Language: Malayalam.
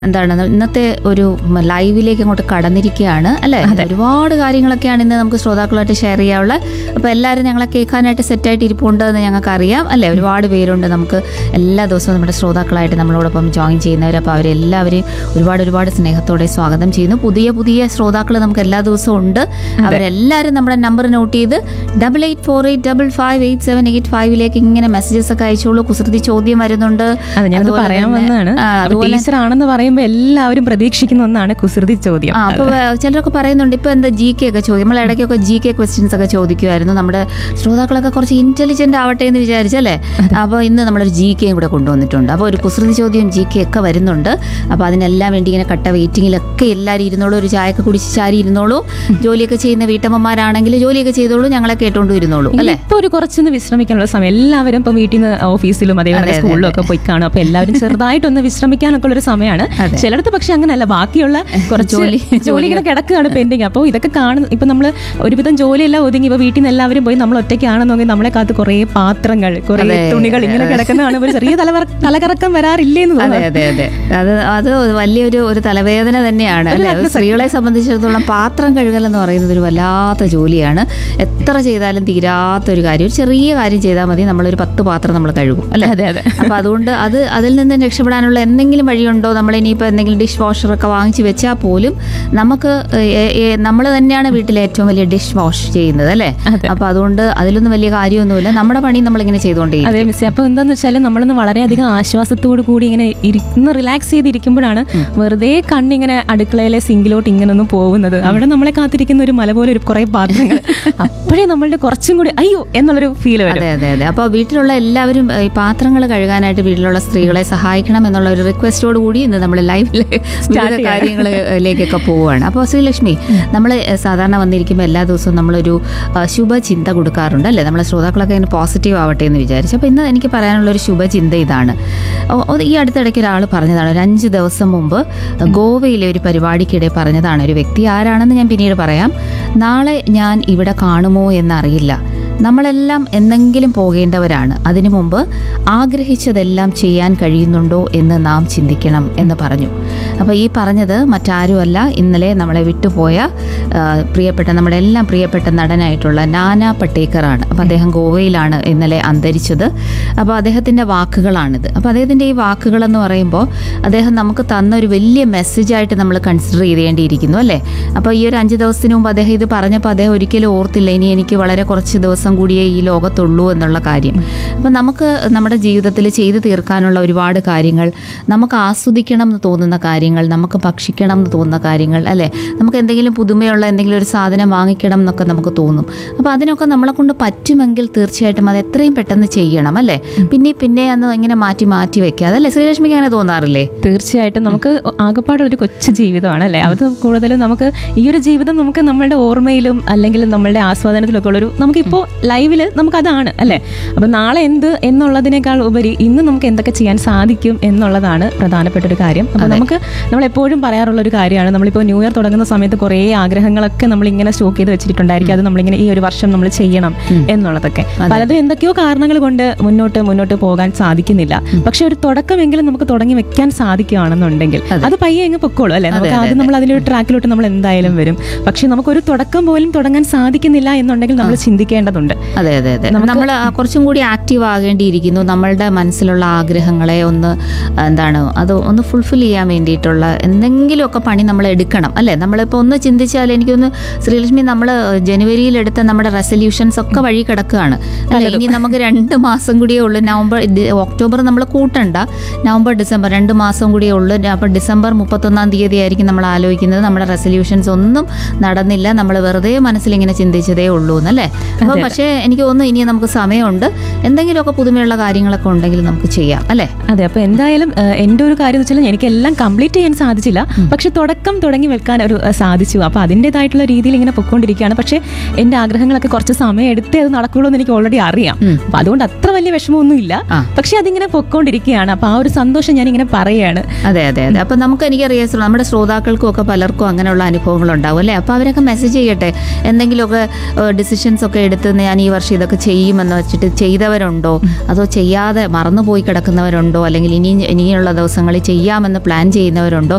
എന്താണ് ഇന്നത്തെ ഒരു ലൈവിലേക്ക് അങ്ങോട്ട് കടന്നിരിക്കുകയാണ് അല്ലെ ഒരുപാട് കാര്യങ്ങളൊക്കെയാണ് ഇന്ന് നമുക്ക് ശ്രോതാക്കളായിട്ട് ഷെയർ ചെയ്യാനുള്ള അപ്പൊ എല്ലാവരും ഞങ്ങളെ കേൾക്കാനായിട്ട് സെറ്റായിട്ട് ഇരിപ്പുണ്ട് എന്ന് ഞങ്ങൾക്ക് അറിയാം അല്ലെ ഒരുപാട് പേരുണ്ട് നമുക്ക് എല്ലാ ദിവസവും നമ്മുടെ ശ്രോതാക്കളായിട്ട് നമ്മളോടൊപ്പം ജോയിൻ ചെയ്യുന്നവർ അപ്പോൾ അവരെല്ലാവരെയും ഒരുപാട് ഒരുപാട് സ്നേഹത്തോടെ സ്വാഗതം ചെയ്യുന്നു പുതിയ പുതിയ ശ്രോതാക്കൾ നമുക്ക് എല്ലാ ദിവസവും ഉണ്ട് അവരെല്ലാവരും നമ്മുടെ നമ്പർ നോട്ട് ചെയ്ത് double eight four eight double five eight seven eight ഫൈവിലേക്ക് ഇങ്ങനെ മെസ്സേജസ് ഒക്കെ അയച്ചോളൂ കുസൃതി ചോദ്യം വരുന്നുണ്ട് അത് ഞാൻ അതുപോലെ പറയാൻ തന്നെ- വന്നതാണ് ആ, അതുപോലെ ടീച്ചർ ആണെന്ന് പറയുമ്പോൾ എല്ലാവരും പ്രതീക്ഷിക്കുന്ന ഒന്നാണ് കുസൃതി ചോദ്യം ആ അപ്പൊ വേ- ചിലരൊക്കെ പറയുന്നുണ്ട് ഇപ്പൊ എന്താ ജി കെ ഒക്കെ ചോദ്യം നമ്മൾ ഇടയ്ക്കൊക്കെ ജി കെ ക്വസ്റ്റ്യൻസ് ഒക്കെ ചോദിക്കുമായിരുന്നു നമ്മുടെ ശ്രോതാക്കളൊക്കെ കുറച്ച് ഇന്റലിജന്റ് ആവട്ടെ എന്ന് വിചാരിച്ചല്ലേ അപ്പൊ ഇന്ന് നമ്മളൊരു ജി കെയും കൂടെ കൊണ്ടുവന്നിട്ടുണ്ട് അപ്പോൾ ഒരു കുസൃതി ചോദ്യം ജി കെ ഒക്കെ വരുന്നുണ്ട് അപ്പൊ അതിനെല്ലാം വേണ്ടി ഇങ്ങനെ കട്ട വെയിറ്റിങ്ങിലൊക്കെ എല്ലാവരും ഇരുന്നോളൂ ഒരു ചായയൊക്കെ കുടിച്ച് ചാരി ഇരുന്നോളൂ ജോലിയൊക്കെ ചെയ്യുന്ന വീട്ടമ്മമാരാണെങ്കിൽ ജോലിയൊക്കെ ചെയ്തോളൂ ഞങ്ങളെ കേട്ടോണ്ട് ഇരുന്നോളൂ അല്ലെ ഇപ്പൊ ഒരു കുറച്ചൊന്ന് വിശ്രമിക്കാനുള്ള സമയം എല്ലാവരും ഇപ്പൊ വീട്ടിൽ നിന്ന് ഓഫീസിലും അതേപോലെ സ്കൂളിലും ഒക്കെ പോയി കാണും അപ്പൊ എല്ലാവരും ചെറുതായിട്ടൊന്ന് വിശ്രമിക്കാനൊക്കെ ഉള്ള ഒരു സമയമാണ് അതെ. ചിലടത്ത് പക്ഷെ അങ്ങനെയല്ല ബാക്കിയുള്ള കുറച്ച് ജോലി- ജോലി ഇങ്ങനെ കിടക്കുകയാണ് പെൻഡിങ് അപ്പോൾ ഇതൊക്കെ കാണുന്നു ഇപ്പൊ നമ്മൾ ഒരുവിധം ജോലിയെല്ലാം ഒതുങ്ങി ഇപ്പൊ വീട്ടിൽ നിന്ന് എല്ലാവരും പോയി നമ്മൾ ഒറ്റയ്ക്കാണെന്നെങ്കിൽ നമ്മളെ കാത്ത് കുറേ പാത്രങ്ങൾ കുറേ അതെ. തുണികൾ ഇങ്ങനെ കിടക്കുന്നതാണ് ഒരു ചെറിയ തലവർ തലകറക്കം വരാറില്ലേന്ന് അതെ തോന്നുന്നു അതെ അതെ അത് അത് വലിയൊരു ഒരു തലവേദന തന്നെയാണ് അല്ലെ അത് സ്ത്രീകളെ സംബന്ധിച്ചിടത്തോളം പാത്രം കഴുകൽ എന്ന് പറയുന്നത് ഒരു വല്ലാത്ത ജോലിയാണ് എത്ര ചെയ്താലും തീരാത്ത ഒരു കാര്യം ഒരു ചെറിയ കാര്യം ചെയ്താൽ മതി നമ്മളൊരു പത്ത് പാത്രം നമ്മൾ കഴുകും അല്ലെ അതെ അതെ അപ്പൊ അതുകൊണ്ട് അത് അതിൽ നിന്ന് രക്ഷപ്പെടാനുള്ള എന്തെങ്കിലും വഴിയുണ്ടോ നമ്മൾ ഇനിയിപ്പോൾ എന്തെങ്കിലും ഡിഷ് വാഷറൊക്കെ വാങ്ങിച്ച് വെച്ചാൽ പോലും നമുക്ക് നമ്മൾ തന്നെയാണ് വീട്ടിലെ ഏറ്റവും വലിയ ഡിഷ് വാഷ് ചെയ്യുന്നത് അല്ലേ അതെ. അപ്പൊ അതുകൊണ്ട് അതിലൊന്നും വലിയ കാര്യമൊന്നുമില്ല നമ്മുടെ പണി നമ്മളിങ്ങനെ ചെയ്തുകൊണ്ടേ അതെ മിസ് അപ്പൊ എന്താന്ന് വെച്ചാൽ നമ്മളൊന്ന് വളരെയധികം ആശ്വാസത്തോടു കൂടി ഇങ്ങനെ ഇരിക്കുന്ന റിലാക്സ് ചെയ്തിരിക്കുമ്പോഴാണ് വെറുതെ കണ്ണിങ്ങനെ അടുക്കളയിലെ സിങ്കിലോട്ട് ഇങ്ങനെ ഒന്ന് പോകുന്നത് അവിടെ നമ്മളെ കാത്തിരിക്കുന്ന ഒരു മല പോലെ ഒരു കുറെ പാത്രങ്ങൾ അപ്പോഴേ നമ്മളുടെ കുറച്ചും കൂടി അയ്യോ എന്നുള്ളൊരു ഫീൽ വരും അതെ അതെ അതെ അപ്പോൾ വീട്ടിലുള്ള എല്ലാവരും ഏഹ്, ഈ പാത്രങ്ങൾ കഴുകാനായിട്ട് വീട്ടിലുള്ള സ്ത്രീകളെ സഹായിക്കണം എന്നുള്ള ഒരു റിക്വസ്റ്റോട് കൂടി ഇന്ന് നമ്മൾ ലൈവിൽ വിവിധ കാര്യങ്ങളിലേക്കൊക്കെ പോവുകയാണ് അപ്പോൾ ശ്രീലക്ഷ്മി നമ്മൾ സാധാരണ വന്നിരിക്കുമ്പോൾ എല്ലാ ദിവസവും നമ്മളൊരു ആ, ശുഭചിന്ത കൊടുക്കാറുണ്ട് അല്ലേ നമ്മളെ ശ്രോതാക്കളൊക്കെ അതിന് പോസിറ്റീവ് ആവട്ടെ എന്ന് വിചാരിച്ചു അപ്പോൾ ഇന്ന് എനിക്ക് പറയാനുള്ള ഒരു ശുഭചിന്ത ഇതാണ് ഓ- ഓ, ഈ അടുത്തിടയ്ക്ക് ഒരാൾ പറഞ്ഞതാണ് ഒരു അഞ്ച് ദിവസം മുമ്പ് ഗോവയിലെ ഒരു പരിപാടിക്കിടെ പറഞ്ഞതാണ് ഒരു വ്യക്തി ആരാണെന്ന് ഞാൻ പിന്നീട് പറയാം നാളെ ഞാൻ ഇവിടെ കാണുമോ എന്നറിയില്ല നമ്മളെല്ലാം എന്തെങ്കിലും പോകേണ്ടവരാണ് അതിനു മുമ്പ് ആഗ്രഹിച്ചതെല്ലാം ചെയ്യാൻ കഴിയുന്നുണ്ടോ എന്ന് നാം ചിന്തിക്കണം എന്ന് പറഞ്ഞു അപ്പോൾ ഈ പറഞ്ഞത് മറ്റാരുമല്ല ഇന്നലെ നമ്മളെ വിട്ടുപോയ ആ, പ്രിയപ്പെട്ട നമ്മുടെ എല്ലാം പ്രിയപ്പെട്ട നടനായിട്ടുള്ള നാനാ പട്ടേക്കറാണ് അപ്പോൾ അദ്ദേഹം ഗോവയിലാണ് ഇന്നലെ അന്തരിച്ചത് അപ്പോൾ അദ്ദേഹത്തിൻ്റെ വാക്കുകളാണിത് അപ്പോൾ അദ്ദേഹത്തിൻ്റെ ഈ വാക്കുകളെന്ന് പറയുമ്പോൾ അദ്ദേഹം നമുക്ക് തന്ന ഒരു വലിയ മെസ്സേജായിട്ട് നമ്മൾ കൺസിഡർ ചെയ്തേണ്ടിയിരിക്കുന്നു അല്ലേ അപ്പോൾ ഈ ഒരു അഞ്ച് ദിവസത്തിന് മുമ്പ് അദ്ദേഹം ഇത് പറഞ്ഞപ്പോൾ അദ്ദേഹം ഒരിക്കലും ഓർത്തില്ല ഇനി എനിക്ക് വളരെ കുറച്ച് ദിവസം കൂടിയേ ഈ ലോകത്തുള്ളൂ എന്നുള്ള കാര്യം അപ്പം നമുക്ക് നമ്മുടെ ജീവിതത്തിൽ ചെയ്തു തീർക്കാനുള്ള ഒരുപാട് കാര്യങ്ങൾ നമുക്ക് ആസ്വദിക്കണം എന്ന് തോന്നുന്ന കാര്യങ്ങൾ നമുക്ക് ഭക്ഷിക്കണം എന്ന് തോന്നുന്ന കാര്യങ്ങൾ അല്ലേ നമുക്ക് എന്തെങ്കിലും പുതുമയുള്ള എന്തെങ്കിലും ഒരു സാധനം വാങ്ങിക്കണം എന്നൊക്കെ നമുക്ക് തോന്നും അപ്പോൾ അതിനൊക്കെ നമ്മളെ കൊണ്ട് പറ്റുമെങ്കിൽ തീർച്ചയായിട്ടും അത് എത്രയും പെട്ടെന്ന് ചെയ്യണം അല്ലേ പിന്നെ പിന്നെ അന്ന് ഇങ്ങനെ മാറ്റി മാറ്റി വെക്കാതെ അല്ലേ ശ്രീലക്ഷ്മിക്ക് അങ്ങനെ തോന്നാറില്ലേ തീർച്ചയായിട്ടും നമുക്ക് ആകപ്പാടെ ഒരു കൊച്ചു ജീവിതമാണ് അല്ലേ അത് കൂടുതലും നമുക്ക് ഈ ഒരു ജീവിതം നമുക്ക് നമ്മളുടെ ഓർമ്മയിലും അല്ലെങ്കിൽ നമ്മളുടെ ആസ്വാദനത്തിലൊക്കെ ഉള്ളൊരു നമുക്കിപ്പോൾ ലൈവില് നമുക്ക് അതാണ് അല്ലേ അപ്പൊ നാളെ എന്ത് എന്നുള്ളതിനേക്കാൾ ഉപരി ഇന്ന് നമുക്ക് എന്തൊക്കെ ചെയ്യാൻ സാധിക്കും എന്നുള്ളതാണ് പ്രധാനപ്പെട്ട ഒരു കാര്യം അപ്പൊ നമുക്ക് നമ്മൾ എപ്പോഴും പറയാറുള്ള ഒരു കാര്യമാണ് നമ്മളിപ്പോൾ ന്യൂ ഇയർ തുടങ്ങുന്ന സമയത്ത് കുറേ ആഗ്രഹങ്ങളൊക്കെ നമ്മൾ ഇങ്ങനെ സ്റ്റോക്ക് ചെയ്ത് വെച്ചിട്ടുണ്ടായിരിക്കും അത് നമ്മളിങ്ങനെ ഈ ഒരു വർഷം നമ്മൾ ചെയ്യണം എന്നുള്ളതൊക്കെ പലതും എന്തൊക്കെയോ കാരണങ്ങൾ കൊണ്ട് മുന്നോട്ട് മുന്നോട്ട് പോകാൻ സാധിക്കുന്നില്ല പക്ഷെ ഒരു തുടക്കമെങ്കിലും നമുക്ക് തുടങ്ങി വെക്കാൻ സാധിക്കുകയാണെന്നുണ്ടെങ്കിൽ അത് പയ്യെ അങ്ങ് പൊക്കോളൂ അല്ലെ നമുക്ക് ആദ്യം നമ്മൾ അതിലൊരു ട്രാക്കിലോട്ട് നമ്മൾ എന്തായാലും വരും പക്ഷെ നമുക്കൊരു തുടക്കം പോലും തുടങ്ങാൻ സാധിക്കുന്നില്ല എന്നുണ്ടെങ്കിൽ നമ്മൾ ചിന്തിക്കേണ്ടതുണ്ട് അതെ അതെ അതെ നമ്മൾ കുറച്ചും കൂടി ആക്റ്റീവ് ആകേണ്ടിയിരിക്കുന്നു നമ്മളുടെ മനസ്സിലുള്ള ആഗ്രഹങ്ങളെ ഒന്ന് എന്താണ് അത് ഒന്ന് ഫുൾഫിൽ ചെയ്യാൻ വേണ്ടിയിട്ടുള്ള എന്തെങ്കിലുമൊക്കെ പണി നമ്മൾ എടുക്കണം അല്ലേ നമ്മളിപ്പോൾ ഒന്ന് ചിന്തിച്ചാൽ എനിക്കൊന്ന് ശ്രീലക്ഷ്മി നമ്മൾ ജനുവരിയിൽ എടുത്ത നമ്മുടെ റെസൊല്യൂഷൻസ് ഒക്കെ വഴി കിടക്കുകയാണ് അല്ലേ ഇനി നമുക്ക് രണ്ട് മാസം കൂടിയേ ഉള്ളൂ നവംബർ ഡി- ഒക്ടോബർ നമ്മൾ കൂട്ടണ്ട നവംബർ ഡിസംബർ രണ്ട് മാസം കൂടിയേ ഉള്ളൂ അപ്പോൾ ഡിസംബർ മുപ്പത്തൊന്നാം തീയതി ആയിരിക്കും നമ്മൾ ആലോചിക്കുന്നത് നമ്മുടെ റെസൊല്യൂഷൻസ് ഒന്നും നടന്നില്ല നമ്മൾ വെറുതെ മനസ്സിലിങ്ങനെ ചിന്തിച്ചതേ ഉള്ളൂ എന്നല്ലേ അപ്പോൾ പക്ഷേ എനിക്ക് തോന്നുന്നു ഇനി നമുക്ക് സമയമുണ്ട് എന്തെങ്കിലുമൊക്കെ പുതുമയുള്ള കാര്യങ്ങളൊക്കെ ഉണ്ടെങ്കിൽ നമുക്ക് ചെയ്യാം അല്ലേ അതെ അപ്പൊ എന്തായാലും ഏഹ്, എൻ്റെ ഒരു കാര്യം എന്ന് വെച്ചാൽ എനിക്ക് എല്ലാം കംപ്ലീറ്റ് ചെയ്യാൻ സാധിച്ചില്ല പക്ഷെ തുടക്കം തുടങ്ങി വെക്കാൻ ഒരു ഏഹ്, സാധിച്ചു അപ്പൊ അതിൻ്റെതായിട്ടുള്ള രീതിയിൽ ഇങ്ങനെ പൊയ്ക്കൊണ്ടിരിക്കുകയാണ് പക്ഷെ എൻ്റെ ആഗ്രഹങ്ങളൊക്കെ കുറച്ച് സമയം എടുത്തേ അത് നടക്കുള്ളൂ എന്ന് എനിക്ക് ഓൾറെഡി അറിയാം ഉം. അപ്പൊ അതുകൊണ്ട് അത്ര വലിയ വിഷമമൊന്നും ഇല്ല ആ. പക്ഷെ അതിങ്ങനെ പൊയ്ക്കൊണ്ടിരിക്കുകയാണ് അപ്പൊ ആ ഒരു സന്തോഷം ഞാൻ ഇങ്ങനെ പറയുകയാണ് അതെ അതെ അതെ അപ്പം നമുക്ക് എനിക്കറിയാം ശ്ര- നമ്മുടെ ശ്രോതാക്കൾക്കും ഒക്കെ പലർക്കും അങ്ങനെയുള്ള അനുഭവങ്ങൾ ഉണ്ടാവും അല്ലേ അപ്പോൾ അവരൊക്കെ മെസ്സേജ് ചെയ്യട്ടെ എന്തെങ്കിലുമൊക്കെ ഡിസിഷൻസ് ഒക്കെ എടുത്ത് ഞാൻ ഈ വർഷം ഇതൊക്കെ ചെയ്യുമെന്ന് വെച്ചിട്ട് ചെയ്തവരുണ്ടോ അതോ ചെയ്യാതെ മറന്നുപോയി കിടക്കുന്നവരുണ്ടോ അല്ലെങ്കിൽ ഇനി ഇനിയുള്ള ദിവസങ്ങളിൽ ചെയ്യാമെന്ന് പ്ലാൻ ചെയ്യുന്നവരുണ്ടോ